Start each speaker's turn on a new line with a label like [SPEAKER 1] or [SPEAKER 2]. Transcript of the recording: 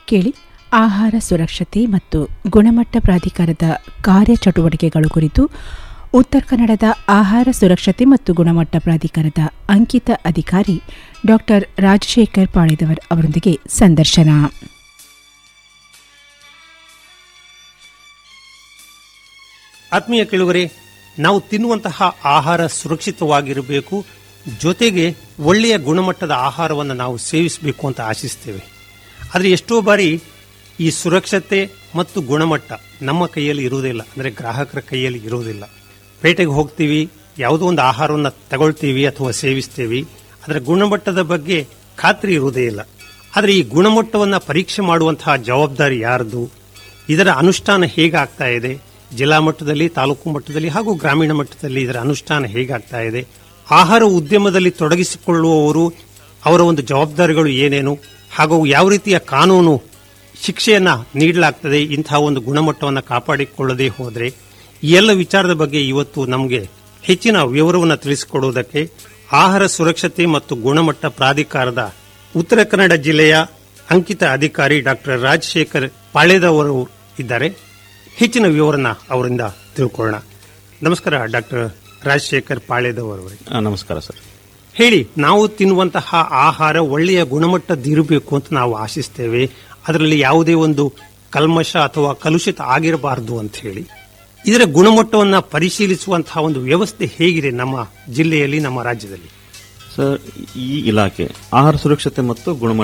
[SPEAKER 1] ಕೇಳಿ ಆಹಾರ ಸುರಕ್ಷತೆ ಮತ್ತು ಗುಣಮಟ್ಟ ಪ್ರಾಧಿಕಾರದ ಕಾರ್ಯಚಟುವಟಿಕೆಗಳು ಕುರಿತು ಉತ್ತರ ಕನ್ನಡದ ಆಹಾರ ಸುರಕ್ಷತೆ ಮತ್ತು ಗುಣಮಟ್ಟ ಪ್ರಾಧಿಕಾರದ ಅಂಕಿತ ಅಧಿಕಾರಿ ಡಾಕ್ಟರ್ ರಾಜಶೇಖರ್ ಪಾಳಿದವರ್ ಅವರೊಂದಿಗೆ ಸಂದರ್ಶನ
[SPEAKER 2] ಆತ್ಮೀಯ ಕೇಳುಗರೆ ನಾವು ತಿನ್ನುವಂತಹ ಆಹಾರ ಸುರಕ್ಷಿತವಾಗಿರಬೇಕು ಜೊತೆಗೆ ಒಳ್ಳೆಯ ಗುಣಮಟ್ಟದ ಆಹಾರವನ್ನು ನಾವು ಸೇವಿಸಬೇಕು ಅಂತ ಆಶಿಸ್ತೇವೆ ಆದರೆ ಎಷ್ಟೋ ಬಾರಿ ಈ ಸುರಕ್ಷತೆ ಮತ್ತು ಗುಣಮಟ್ಟ ನಮ್ಮ ಕೈಯಲ್ಲಿ ಇರುವುದಿಲ್ಲ ಅಂದರೆ ಗ್ರಾಹಕರ ಕೈಯಲ್ಲಿ ಇರುವುದಿಲ್ಲ ಪೇಟೆಗೆ ಹೋಗ್ತೀವಿ ಯಾವುದೋ ಒಂದು ಆಹಾರವನ್ನು ತಗೊಳ್ತೀವಿ ಅಥವಾ ಸೇವಿಸ್ತೀವಿ ಅದರ ಗುಣಮಟ್ಟದ ಬಗ್ಗೆ ಖಾತ್ರಿ ಇರುವುದೇ ಇಲ್ಲ ಆದರೆ ಈ ಗುಣಮಟ್ಟವನ್ನು ಪರೀಕ್ಷೆ ಮಾಡುವಂತಹ ಜವಾಬ್ದಾರಿ ಯಾರದು ಇದರ ಅನುಷ್ಠಾನ ಹೇಗಾಗ್ತಾ ಇದೆ ಜಿಲ್ಲಾ ಮಟ್ಟದಲ್ಲಿ ತಾಲೂಕು ಮಟ್ಟದಲ್ಲಿ ಹಾಗೂ ಗ್ರಾಮೀಣ ಮಟ್ಟದಲ್ಲಿ ಇದರ ಅನುಷ್ಠಾನ ಹೇಗಾಗ್ತಾ ಇದೆ ಆಹಾರ ಉದ್ಯಮದಲ್ಲಿ ತೊಡಗಿಸಿಕೊಳ್ಳುವವರು ಅವರ ಒಂದು ಜವಾಬ್ದಾರಿಗಳು ಏನೇನು ಹಾಗೂ ಯಾವ ರೀತಿಯ ಕಾನೂನು ಶಿಕ್ಷೆಯನ್ನ ನೀಡಲಾಗ್ತದೆ ಇಂತಹ ಒಂದು ಗುಣಮಟ್ಟವನ್ನು ಕಾಪಾಡಿಕೊಳ್ಳದೆ ಹೋದರೆ ಈ ಎಲ್ಲ ವಿಚಾರದ ಬಗ್ಗೆ ಇವತ್ತು ನಮಗೆ ಹೆಚ್ಚಿನ ವಿವರವನ್ನು ತಿಳಿಸಿಕೊಡುವುದಕ್ಕೆ ಆಹಾರ ಸುರಕ್ಷತೆ ಮತ್ತು ಗುಣಮಟ್ಟ ಪ್ರಾಧಿಕಾರದ ಉತ್ತರ ಕನ್ನಡ ಜಿಲ್ಲೆಯ ಅಂಕಿತ ಅಧಿಕಾರಿ ಡಾಕ್ಟರ್ ರಾಜಶೇಖರ್ ಪಾಳೆದವರು ಇದ್ದಾರೆ ಹೆಚ್ಚಿನ ವಿವರನ ಅವರಿಂದ ತಿಳ್ಕೊಳ್ಳೋಣ ನಮಸ್ಕಾರ ಡಾಕ್ಟರ್ ರಾಜಶೇಖರ್ ಪಾಳೆದವರವರೇ
[SPEAKER 3] ಆ, ನಮಸ್ಕಾರ ಸರ್
[SPEAKER 2] ಹೇಳಿ ನಾವು ತಿನ್ನುವಂತಹ ಆಹಾರ ಒಳ್ಳೆಯ ಗುಣಮಟ್ಟದಿರಬೇಕು ಅಂತ ನಾವು ಆಶಿಸ್ತೇವೆ ಅದರಲ್ಲಿ ಯಾವುದೇ ಒಂದು ಕಲ್ಮಶ ಅಥವಾ ಕಲುಷಿತ ಆಗಿರಬಾರದು ಅಂತ ಹೇಳಿ ಇದರ ಗುಣಮಟ್ಟವನ್ನು ಪರಿಶೀಲಿಸುವಂತಹ ಒಂದು ವ್ಯವಸ್ಥೆ ಹೇಗಿದೆ ನಮ್ಮ ಜಿಲ್ಲೆಯಲ್ಲಿ ನಮ್ಮ ರಾಜ್ಯದಲ್ಲಿ
[SPEAKER 3] ಸರ್ ಈ ಇಲಾಖೆ ಆಹಾರ ಸುರಕ್ಷತೆ ಮತ್ತು ಗುಣಮಟ್ಟ